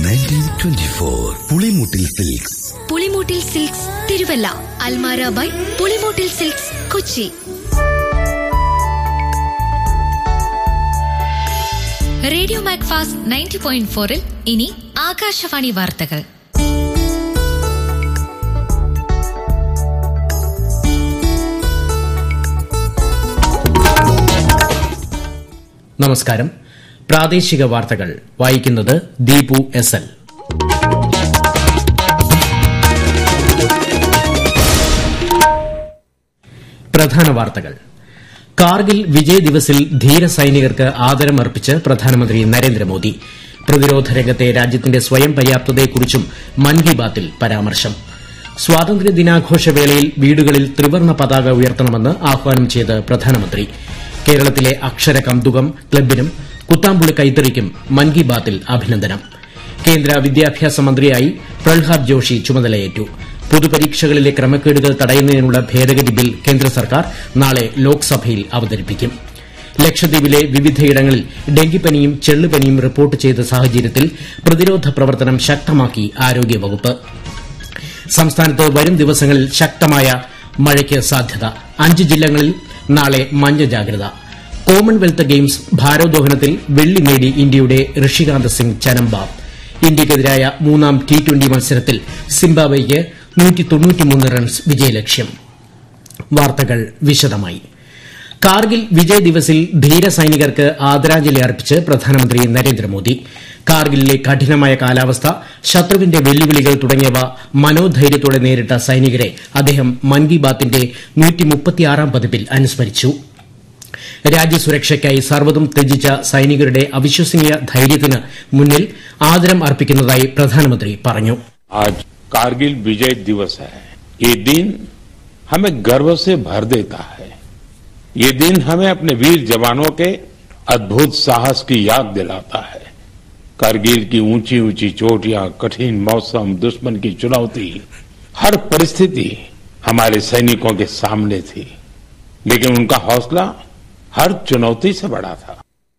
nineteen twenty four Pulimoottil silks Pulimoottil silks Thiruvalla അൽമാര by Pulimoottil silks Kochi radio Macfast ninety point ഫോറിൽ ഇനി ആകാശവാണി വാർത്തകൾ നമസ്കാരം പ്രാദേശിക വാർത്തകൾ വായിക്കുന്നത് ദീപു എസ് എൽ പ്രധാന വാർത്തകൾ കാർഗിൽ വിജയ് ദിവസിൽ ധീര സൈനികർക്ക് ആദരമർപ്പിച്ച് പ്രധാനമന്ത്രി നരേന്ദ്രമോദി പ്രതിരോധ രംഗത്തെ രാജ്യത്തിന്റെ സ്വയം പര്യാപ്തതയെക്കുറിച്ചും മൻ കി ബാത്തിൽ പരാമർശം സ്വാതന്ത്ര്യ ദിനാഘോഷവേളയിൽ വീടുകളിൽ ത്രിവർണ്ണ പതാക ഉയർത്തണമെന്ന് ആഹ്വാനം ചെയ്ത് പ്രധാനമന്ത്രി കേരളത്തിലെ അക്ഷര കന്തുകം ക്ലബിനും കുത്താമ്പുളി കൈത്തറിക്കും മൻ കി ബാത്തിൽ അഭിനന്ദനം കേന്ദ്ര വിദ്യാഭ്യാസ മന്ത്രിയായി പ്രഹ്ലാദ് ജോഷി ചുമതലയേറ്റു പൊതുപരീക്ഷകളിലെ ക്രമക്കേടുകൾ തടയുന്നതിനുള്ള ഭേദഗതി ബിൽ കേന്ദ്ര സർക്കാർ നാളെ ലോക്സഭയിൽ അവതരിപ്പിക്കും ലക്ഷദ്വീപിലെ വിവിധയിടങ്ങളിൽ ഡെങ്കിപ്പനിയും ചെള്ളുപനിയും റിപ്പോർട്ട് ചെയ്ത സാഹചര്യത്തിൽ പ്രതിരോധ പ്രവർത്തനം ശക്തമാക്കി ആരോഗ്യവകുപ്പ് സംസ്ഥാനത്ത് വരും ദിവസങ്ങളിൽ ശക്തമായ മഴയ്ക്ക് സാധ്യത അഞ്ച് ജില്ലകളിൽ നാളെ മഞ്ഞ ജാഗ്രത കോമൺവെൽത്ത് ഗെയിംസ് ഭാരോദ്വഹനത്തിൽ വെള്ളി നേടി ഇന്ത്യയുടെ ഋഷികാന്ത് സിംഗ് ചനംബാബ് ഇന്ത്യയ്ക്കെതിരായ മൂന്നാം ടി ട്വന്റി മത്സരത്തിൽ സിംബാബ്വെയ്ക്ക് റൺസ് വിജയലക്ഷ്യം വാർത്തകൾ വിശദമായി കാർഗിൽ വിജയ് ദിവസിൽ ധീര സൈനികർക്ക് ആദരാഞ്ജലി അർപ്പിച്ച് പ്രധാനമന്ത്രി നരേന്ദ്രമോദി കാർഗിലിലെ കഠിനമായ കാലാവസ്ഥ ശത്രുവിന്റെ വെല്ലുവിളികൾ തുടങ്ങിയവ മനോധൈര്യത്തോടെ നേരിട്ട സൈനികരെ അദ്ദേഹം മൻ കി ബാത്തിന്റെ പതിപ്പിൽ അനുസ്മരിച്ചു രാജ്യസുരക്ഷയ്ക്കായി സർവ്വതും ത്യജിച്ച സൈനികരുടെ അവിശ്വസനീയ ധൈര്യത്തിന് മുന്നിൽ ആദരം അർപ്പിക്കുന്നതായി പ്രധാനമന്ത്രി പറഞ്ഞു आज कारगिल विजय दिवस है ये दिन हमें गर्व से भर देता है ये दिन हमें अपने वीर जवानों के अद्भुत साहस की याद दिलाता है कारगिल की ऊंची ऊंची चोटियां कठिन मौसम दुश्मन की चुनौती हर परिस्थिति हमारे सैनिकों के सामने थी लेकिन उनका हौसला हर चुनौती से बड़ा था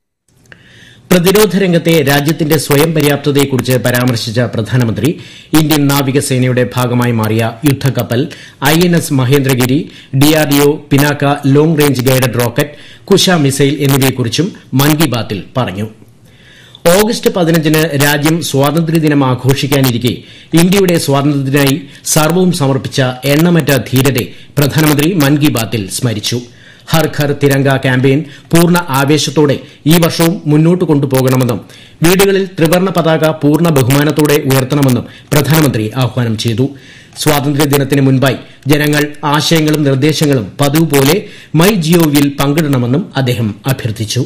പ്രതിരോധ രംഗത്തെ രാജ്യത്തിന്റെ സ്വയം പര്യാപ്തതയെക്കുറിച്ച് പരാമർശിച്ച പ്രധാനമന്ത്രി ഇന്ത്യൻ നാവികസേനയുടെ ഭാഗമായി മാറിയ യുദ്ധക്കപ്പൽ I N S Mahendragiri DRDO Pinaka long range guided rocket Kusha missile എന്നിവയെക്കുറിച്ചും മൻ കി ബാത്തിൽ പറഞ്ഞു ഓഗസ്റ്റ് പതിനഞ്ചിന് രാജ്യം സ്വാതന്ത്ര്യദിനം ആഘോഷിക്കാനിരിക്കെ ഇന്ത്യയുടെ സ്വാതന്ത്ര്യത്തിനായി സർവ്വവും സമർപ്പിച്ച എണ്ണമറ്റ ധീരരെ പ്രധാനമന്ത്രി മൻ കി ബാത്തിൽ സ്മരിച്ചു ഹർ ഘർ തിരങ്ക ക്യാമ്പയിൻ പൂർണ്ണ ആവേശത്തോടെ ഈ വർഷവും മുന്നോട്ട് കൊണ്ടുപോകണമെന്നും വീടുകളിൽ ത്രിവർണ്ണ പതാക പൂർണ്ണ ബഹുമാനത്തോടെ ഉയർത്തണമെന്നും പ്രധാനമന്ത്രി ആഹ്വാനം ചെയ്തു സ്വാതന്ത്ര്യദിനത്തിന് മുൻപായി ജനങ്ങൾ ആശയങ്ങളും നിർദ്ദേശങ്ങളും പതിവ് പോലെ മൈ ജിഒവിയിൽ പങ്കിടണമെന്നും അദ്ദേഹം അഭ്യർത്ഥിച്ചു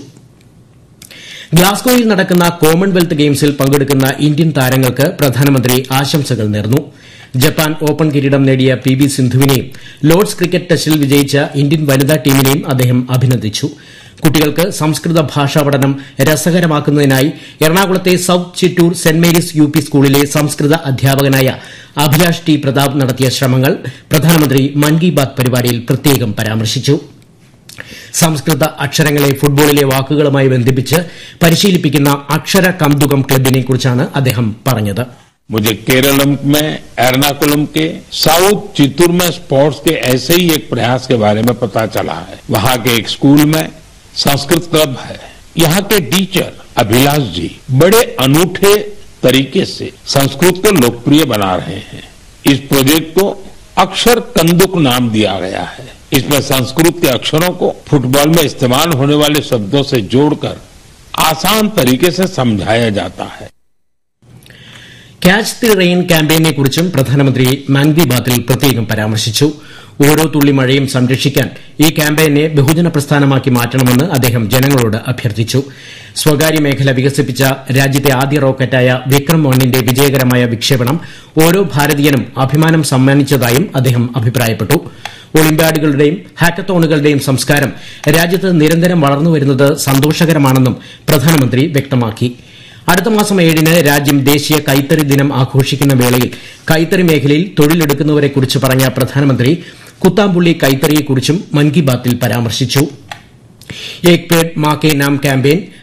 ഗ്ലാസ്ഗോയിൽ നടക്കുന്ന കോമൺവെൽത്ത് ഗെയിംസിൽ പങ്കെടുക്കുന്ന ഇന്ത്യൻ താരങ്ങൾക്ക് പ്രധാനമന്ത്രി ആശംസകൾ നേർന്നു ജപ്പാൻ ഓപ്പൺ കിരീടം നേടിയ പി വി സിന്ധുവിനെയും ലോർഡ്സ് ക്രിക്കറ്റ് ടെസ്റ്റിൽ വിജയിച്ച ഇന്ത്യൻ വനിതാ ടീമിനെയും അദ്ദേഹം അഭിനന്ദിച്ചു കുട്ടികൾക്ക് സംസ്കൃത ഭാഷാ പഠനം രസകരമാക്കുന്നതിനായി എറണാകുളത്തെ south Chittoor Saint Mary's U P സ്കൂളിലെ സംസ്കൃത അധ്യാപകനായ അഭിലാഷ് ടി പ്രതാപ് നടത്തിയ ശ്രമങ്ങൾ പ്രധാനമന്ത്രി മൻ കി ബാത് പരിപാടിയിൽ പ്രത്യേകം പരാമർശിച്ചു സംസ്കൃത അക്ഷരങ്ങളെ ഫുട്ബോളിലെ വാക്കുകളുമായി ബന്ധിപ്പിച്ച് പരിശീലിപ്പിക്കുന്ന അക്ഷര കന്തുകം ക്ലബിനെക്കുറിച്ചാണ് അദ്ദേഹം പറഞ്ഞത് मुझे केरलम में एर्नाकुलम के साउथ चित्तूर में स्पोर्ट्स के ऐसे ही एक प्रयास के बारे में पता चला है वहां के एक स्कूल में संस्कृत क्लब है यहाँ के टीचर अभिलाष जी बड़े अनूठे तरीके से संस्कृत को लोकप्रिय बना रहे हैं इस प्रोजेक्ट को अक्षर कंदुक नाम दिया गया है इसमें संस्कृत के अक्षरों को फुटबॉल में इस्तेमाल होने वाले शब्दों से जोड़कर आसान तरीके से समझाया जाता है ക്യാച്ച് ദി റെയിൻ ക്യാമ്പയിനെക്കുറിച്ചും പ്രധാനമന്ത്രി മൻ കി ബാത്തിൽ പ്രത്യേകം പരാമർശിച്ചു ഓരോ തുള്ളി മഴയും സംരക്ഷിക്കാൻ ഈ ക്യാമ്പയിനെ ബഹുജന പ്രസ്ഥാനമാക്കി മാറ്റണമെന്ന് അദ്ദേഹം ജനങ്ങളോട് അഭ്യർത്ഥിച്ചു സ്വകാര്യ മേഖല വികസിപ്പിച്ച രാജ്യത്തെ ആദ്യ റോക്കറ്റായ വിക്രം വണ്ണിന്റെ വിജയകരമായ വിക്ഷേപണം ഓരോ ഭാരതീയനും അഭിമാനം സമ്മാനിച്ചതായും അദ്ദേഹം അഭിപ്രായപ്പെട്ടു ഒളിമ്പ്യാഡുകളുടെയും ഹാക്കത്തോണുകളുടെയും സംസ്കാരം രാജ്യത്ത് നിരന്തരം വളർന്നുവരുന്നത് സന്തോഷകരമാണെന്നും പ്രധാനമന്ത്രി വ്യക്തമാക്കി അടുത്ത മാസം ഏഴിന് രാജ്യം ദേശീയ കൈത്തറി ദിനം ആഘോഷിക്കുന്ന വേളയിൽ കൈത്തറി മേഖലയിൽ തൊഴിലെടുക്കുന്നവരെക്കുറിച്ച് പറഞ്ഞ പ്രധാനമന്ത്രി കുത്താമ്പുള്ളി കൈത്തറിയെക്കുറിച്ചും മൻ കി ബാത്തിൽ പരാമർശിച്ചു ഏക് പേഡ് മാ കെ നാം ക്യാമ്പയിൻ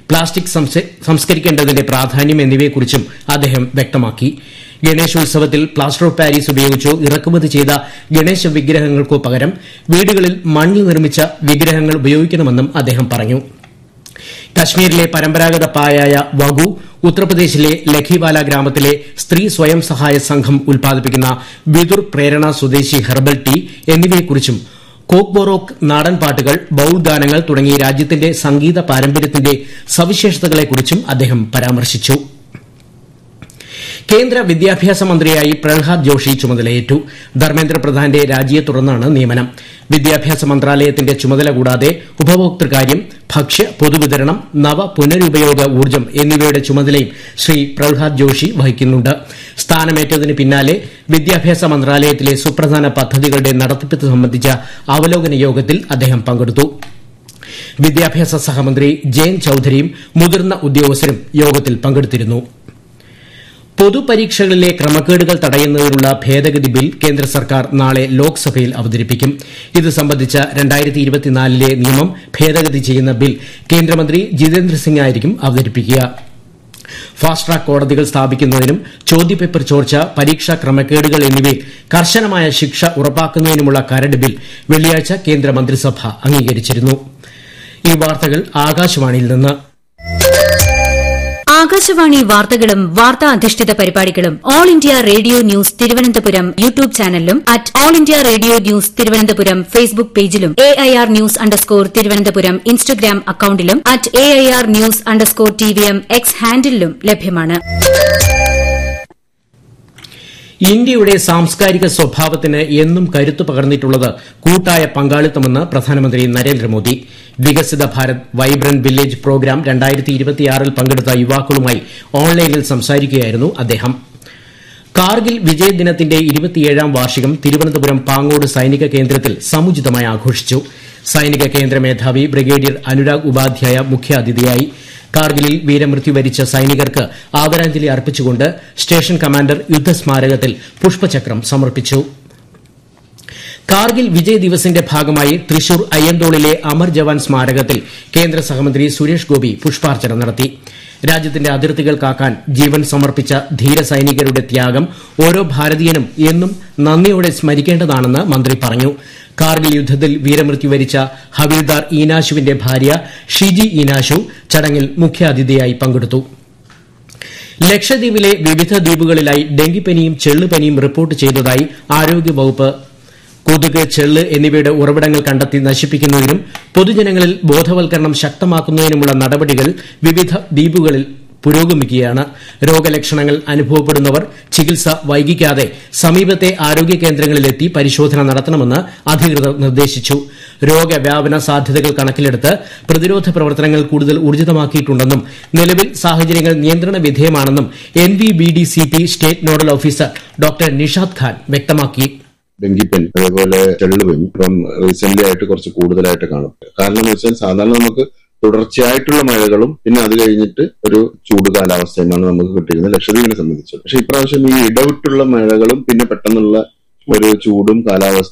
പ്ലാസ്റ്റിക് സംസ- സംസ്കരിക്കേണ്ടതിന്റെ പ്രാധാന്യം എന്നിവയെക്കുറിച്ചും അദ്ദേഹം വ്യക്തമാക്കി ഗണേശോത്സവത്തിൽ പ്ലാസ്റ്റർ ഓഫ് പാരീസ് ഉപയോഗിച്ചോ ഇറക്കുമതി ചെയ്ത ഗണേശ വിഗ്രഹങ്ങൾക്കോ പകരം വീടുകളിൽ മണ്ണിൽ നിർമ്മിച്ച വിഗ്രഹങ്ങൾ ഉപയോഗിക്കണമെന്നും അദ്ദേഹം പറഞ്ഞു കശ്മീരിലെ പരമ്പരാഗത പായായ വഗു ഉത്തർപ്രദേശിലെ ലഖിവാല ഗ്രാമത്തിലെ സ്ത്രീ സ്വയം സഹായ സംഘം ഉൽപ്പാദിപ്പിക്കുന്ന വിതുർ പ്രേരണ സ്വദേശി ഹെർബൽ ടീ എന്നിവയെക്കുറിച്ചും കോക്ക് ബൊറോക്ക് നാടൻ പാട്ടുകൾ ബൌൾ ഗാനങ്ങൾ തുടങ്ങി രാജ്യത്തിന്റെ സംഗീത പാരമ്പര്യത്തിന്റെ സവിശേഷതകളെക്കുറിച്ചും അദ്ദേഹം പരാമർശിച്ചു കേന്ദ്ര വിദ്യാഭ്യാസ മന്ത്രിയായി പ്രഹ്ലാദ് ജോഷി ചുമതലയേറ്റു ധർമ്മേന്ദ്ര പ്രധാന്റെ രാജിയെ തുടർന്നാണ് നിയമനം വിദ്യാഭ്യാസ മന്ത്രാലയത്തിന്റെ ചുമതല കൂടാതെ ഉപഭോക്തൃകാര്യം ഭക്ഷ്യ പൊതുവിതരണം നവ പുനരുപയോഗ ഊർജ്ജം എന്നിവയുടെ ചുമതലയും ശ്രീ പ്രഹ്ലാദ് ജോഷി വഹിക്കുന്നുണ്ട് സ്ഥാനമേറ്റതിന് പിന്നാലെ വിദ്യാഭ്യാസ മന്ത്രാലയത്തിലെ സുപ്രധാന പദ്ധതികളുടെ നടത്തിപ്പ് സംബന്ധിച്ച അവലോകന യോഗത്തിൽ അദ്ദേഹം പങ്കെടുത്തു വിദ്യാഭ്യാസ സഹമന്ത്രി ജയൻ ചൌധരിയും മുതിർന്ന ഉദ്യോഗസ്ഥരും യോഗത്തിൽ പങ്കെടുത്തിരുന്നു പൊതുപരീക്ഷകളിലെ ക്രമക്കേടുകൾ തടയുന്നതിനുള്ള ഭേദഗതി ബിൽ കേന്ദ്ര സർക്കാർ നാളെ ലോക്സഭയിൽ അവതരിപ്പിക്കും ഇത് സംബന്ധിച്ച ലെ നിയമം ഭേദഗതി ചെയ്യുന്ന ബിൽ കേന്ദ്രമന്ത്രി ജിതേന്ദ്ര സിംഗ് ആയിരിക്കും അവതരിപ്പിക്കുക ഫാസ്റ്റ് ട്രാക്ക് കോടതികൾ സ്ഥാപിക്കുന്നതിനും ചോദ്യപേപ്പർ ചോർച്ച പരീക്ഷാ ക്രമക്കേടുകൾ എന്നിവയിൽ കർശനമായ ശിക്ഷ ഉറപ്പാക്കുന്നതിനുമുള്ള കരട് ബിൽ വെള്ളിയാഴ്ച കേന്ദ്രമന്ത്രിസഭ അംഗീകരിച്ചിരുന്നു ഈ വാർത്തകൾ ആകാശവാണിയിൽ നിന്ന് ആകാശവാണി വാർത്തകളും വാർത്താ അധിഷ്ഠിത പരിപാടികളും All India Radio news Thiruvananthapuram YouTube ചാനലിലും at All India Radio news Thiruvananthapuram Facebook പേജിലും A I R news underscore Thiruvananthapuram Instagram അക്കൌണ്ടിലും at A I R news underscore T V M X ഹാൻഡിലും ലഭ്യമാണ് ഇന്ത്യയുടെ സാംസ്കാരിക സ്വഭാവത്തിന് എന്നും കരുത്തു പകർന്നിട്ടുള്ളത് കൂട്ടായ പങ്കാളിത്തമെന്ന് പ്രധാനമന്ത്രി നരേന്ദ്രമോദി വികസിത ഭാരത് വൈബ്രന്റ് വില്ലേജ് പ്രോഗ്രാം ൽ പങ്കെടുത്ത യുവാക്കളുമായി ഓൺലൈനിൽ സംസാരിക്കുകയായിരുന്നു അദ്ദേഹം കാർഗിൽ വിജയ് ദിനത്തിന്റെ ഇരുപത്തിയേഴാം വാർഷികം തിരുവനന്തപുരം പാങ്ങോട് സൈനിക കേന്ദ്രത്തിൽ സമുചിതമായി ആഘോഷിച്ചു സൈനിക കേന്ദ്ര മേധാവി ബ്രിഗേഡിയർ അനുരാഗ് ഉപാധ്യായ മുഖ്യാതിഥിയായി കാർഗിലിൽ വീരമൃത്യു വരിച്ച സൈനികർക്ക് ആദരാഞ്ജലി അർപ്പിച്ചുകൊണ്ട് സ്റ്റേഷൻ കമാൻഡർ യുദ്ധസ്മാരകത്തിൽ പുഷ്പചക്രം സമർപ്പിച്ചു കാർഗിൽ വിജയ് ദിവസിന്റെ ഭാഗമായി തൃശൂർ അയ്യന്തോളിലെ അമർ ജവാൻ സ്മാരകത്തിൽ കേന്ദ്ര സഹമന്ത്രി സുരേഷ് ഗോപി പുഷ്പാർച്ചന നടത്തി രാജ്യത്തിന്റെ അതിർത്തികൾ കാക്കാൻ ജീവൻ സമർപ്പിച്ച ധീര സൈനികരുടെ ത്യാഗം ഓരോ ഭാരതീയനും എന്നും നന്ദിയോടെ സ്മരിക്കേണ്ടതാണെന്ന് മന്ത്രി പറഞ്ഞു കാർഗിൽ യുദ്ധത്തിൽ വീരമൃത്യു വരിച്ച ഹവിൽദാർ ഈനാശുവിന്റെ ഭാര്യ ഷിജി ഈനാശു ചടങ്ങിൽ മുഖ്യാതിഥിയായി പങ്കെടുത്തു ലക്ഷദ്വീപിലെ വിവിധ ദ്വീപുകളിലായി ഡെങ്കിപ്പനിയും ചെള്ളുപനിയും റിപ്പോർട്ട് ചെയ്തതായി ആരോഗ്യവകുപ്പ് കൊതുക് ചെള്ള് എന്നിവയുടെ ഉറവിടങ്ങൾ കണ്ടെത്തി നശിപ്പിക്കുന്നതിനും പൊതുജനങ്ങളിൽ ബോധവൽക്കരണം ശക്തമാക്കുന്നതിനുമുള്ള നടപടികൾ വിവിധ ദ്വീപുകളിൽ പുരോഗമിക്കുകയാണ് രോഗലക്ഷണങ്ങൾ അനുഭവപ്പെടുന്നവർ ചികിത്സ വൈകിക്കാതെ സമീപത്തെ ആരോഗ്യ കേന്ദ്രങ്ങളിലെത്തി പരിശോധന നടത്തണമെന്ന് അധികൃതർ നിർദ്ദേശിച്ചു രോഗവ്യാപന സാധ്യതകൾ കണക്കിലെടുത്ത് പ്രതിരോധ പ്രവർത്തനങ്ങൾ കൂടുതൽ ഊർജിതമാക്കിയിട്ടുണ്ടെന്നും നിലവിൽ സാഹചര്യങ്ങൾ നിയന്ത്രണ വിധേയമാണെന്നും N V B D C P state nodal officer doctor Nishad Khan വ്യക്തമാക്കി ഡെങ്കിപ്പനി അതേപോലെ ചെള്ളുപനി ഇപ്പം റീസെന്റ് ആയിട്ട് കുറച്ച് കൂടുതലായിട്ട് കാണും കാരണം എന്ന് വെച്ചാൽ സാധാരണ നമുക്ക് തുടർച്ചയായിട്ടുള്ള മഴകളും പിന്നെ അത് കഴിഞ്ഞിട്ട് ഒരു ചൂട് കാലാവസ്ഥയുമാണ് നമുക്ക് കിട്ടിയിരുന്നത് ലക്ഷദ്വീപിനെ സംബന്ധിച്ച് പക്ഷെ ഇപ്രാവശ്യം ഈ ഇടവിട്ടുള്ള മഴകളും പിന്നെ പെട്ടെന്നുള്ള ഒരു ചൂടും കാലാവസ്ഥ